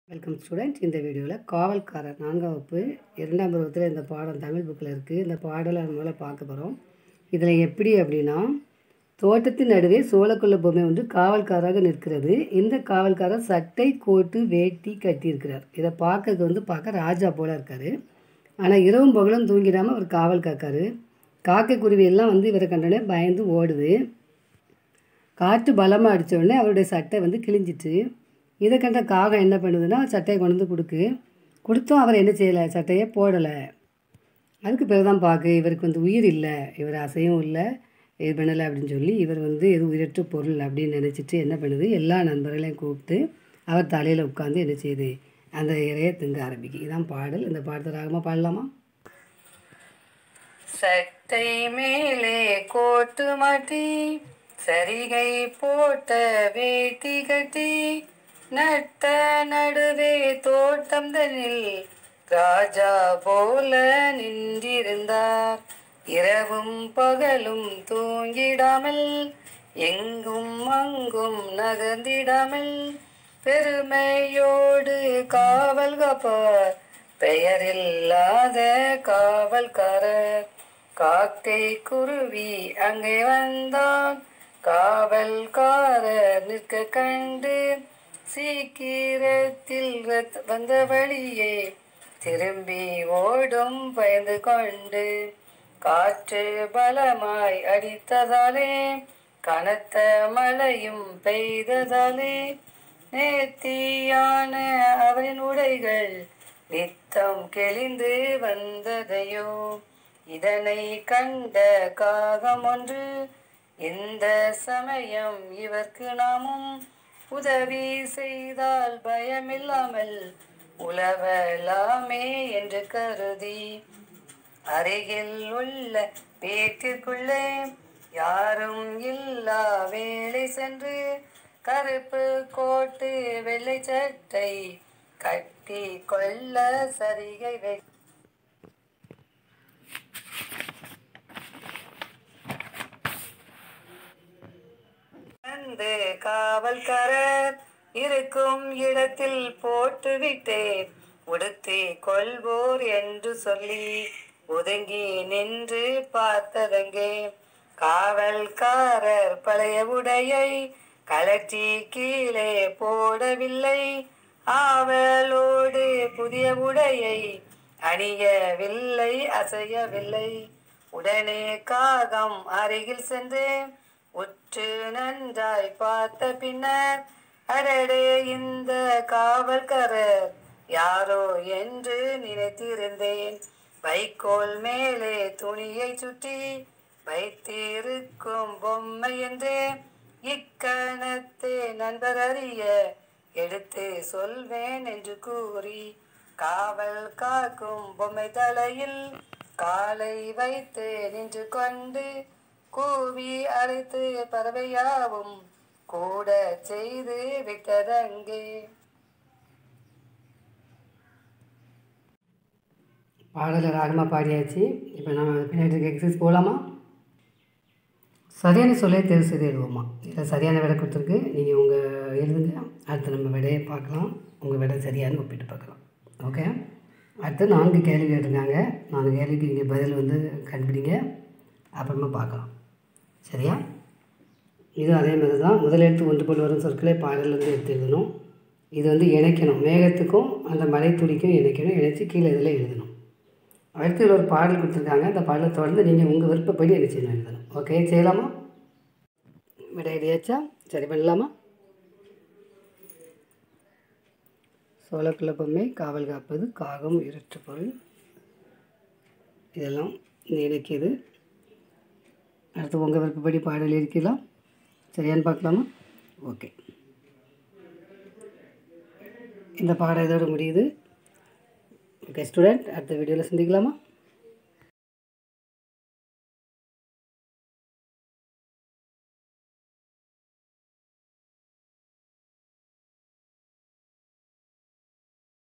welcome student இந்த வீடியோவில் காவல்காரர் நான்காம் வகுப்பு இரண்டாம் பருவத்தில் இந்த பாடம் தமிழ் புக்கில் இருக்குது இந்த பாடலை நம்ம முதல்ல பார்க்க போகிறோம் இதில் எப்படி அப்படின்னா தோட்டத்தின் நடுவே சோழக்குள்ள பொம்மை ஒன்று காவல்காராக நிற்கிறது இந்த காவல்காரர் சட்டை கோட்டு வேட்டி கட்டியிருக்கிறார் இதை பார்க்கறதுக்கு வந்து பார்க்க ராஜா போல இருக்கார் ஆனால் இரவும் பகலும் தூங்கிடாமல் அவர் காவல் காக்காரு காக்கை குருவி எல்லாம் வந்து இவரை கண்டோடனே பயந்து ஓடுது காற்று பலமாக அடித்த உடனே அவருடைய சட்டை வந்து கிழிஞ்சிட்டு இதை கண்ட காகம் என்ன பண்ணுதுன்னா சட்டையை கொண்டு வந்து கொடுக்கு கொடுத்தும் அவர் என்ன செய்யலை சட்டையை போடலை அதுக்கு பிறகு தான் பார்க்க இவருக்கு வந்து உயிர் இல்லை இவர் அசையும் இல்லை இது பண்ணலை அப்படின்னு சொல்லி இவர் வந்து எது உயிரற்ற பொருள் அப்படின்னு நினச்சிட்டு என்ன பண்ணுது எல்லா நண்பர்களையும் கூப்பிட்டு அவர் தலையில் உட்காந்து என்ன செய்யுது அந்த இறையை திங்க ஆரம்பிக்கு இதான் பாடல் இந்த பாடத்தை ராகமாக பாடலாமா சட்டை மேலே கோட்டு மாட்டி சரிகை போட்ட வேட்டி கட்டி நட்ட நடுவே தோட்டம் தனில் ராஜா போல நின்றிருந்தார் இரவும் பகலும் தூங்கிடாமல் எங்கும் அங்கும் நகர்ந்திடாமல் பெருமையோடு காவல் காப்பார் பெயரில்லாத காவல்காரர் காக்கை குருவி அங்கே வந்தான் காவல்காரர் நிற்க கண்டு சீக்கிரத்தில் ரத்- வந்த வழியே திரும்பி ஓடும் பயந்து கொண்டு காற்று பலமாய் அடித்ததாலே கனத்த மழையும் பெய்ததாலே நேர்த்தியான அவரின் உடைகள் நித்தம் கெளிந்து வந்ததையோ இதனை கண்ட காகம் ஒன்று இந்த சமயம் இவர்க்கு நாமும் உதவி செய்தால் பயமில்லாமல் உழவலாமே என்று கருதி அருகில் உள்ள வீட்டிற்குள்ளே யாரும் இல்லா வேலை சென்று கருப்பு கோட்டு வெள்ளை சட்டை கட்டி கொள்ள சரிகை வை வந்து காவல்காரர் இருக்கும் இடத்தில் போட்டு விட்டேன் உடுத்தி கொள்வோர் என்று சொல்லி ஒதுங்கி நின்று பார்த்ததங்கே காவல்காரர் பழைய உடையை கலற்றி கீழே போடவில்லை ஆவலோடு புதிய உடையை அணியவில்லை அசையவில்லை உடனே காகம் அருகில் சென்று உற்று நன்றாய் பார்த்த பின்னர் அடடே இந்த காவல்காரர் யாரோ என்று நினைத்திருந்தேன் வைக்கோல் மேலே துணியை சுற்றி வைத்திருக்கும் பொம்மை என்று இக்கணத்தே நண்பர் அறிய எடுத்து சொல்வேன் என்று கூறி காவல் காக்கும் பொம்மை தலையில் காலை வைத்து நின்று கொண்டு கூவி அழைத்து பறவையாவும் கூட செய்து விட்டதங்கே பாடலை ராகமாக பாடியாச்சு இப்போ நம்ம பின்னாடி இருக்க எக்ஸசைஸ் போகலாமா சரியான சொல்லே தேர்வு செய்து எழுதுவோமா இதில் சரியான விடை கொடுத்துருக்கு நீங்கள் உங்கள் எழுதுங்க அடுத்து நம்ம விடையை பார்க்கலாம் உங்கள் விடை சரியானு ஒப்பிட்டு பார்க்கலாம் ஓகே அடுத்து நான்கு கேள்வி கேட்டிருக்காங்க நான்கு கேள்விக்கு நீங்கள் பதில் வந்து கண்டுபிடிங்க அப்புறமா பார்க்கலாம் சரியா இது அதே மாதிரி தான் முதல் எழுத்து ஒன்று போல் வரும் சொற்களை பாடலேருந்து எடுத்து எழுதணும் இது வந்து இணைக்கணும் மேகத்துக்கும் அந்த மலை துளிக்கும் இணைக்கணும் இணைச்சி கீழே இதில் எழுதணும் அடுத்து இதுல ஒரு பாடல் கொடுத்துருக்காங்க அந்த பாடலை தொடர்ந்து நீங்கள் உங்கள் விருப்பப்படி என்ன செய்யணும் எழுதணும் ஓகே செய்யலாமா விடை எழுதியாச்சா சரி பண்ணலாமா சோளக்குள்ள பொம்மை காவல் காப்பது காகம் இரற்று பொருள் இதெல்லாம் நினைக்கிது அடுத்து உங்கள் விருப்பப்படி பாடல் இருக்கலாம் சரியான்னு பார்க்கலாமா ஓகே இந்த பாடம் இதோட முடியுது ஓகே ஸ்டூடெண்ட் அடுத்த வீடியோவில் சந்திக்கலாமா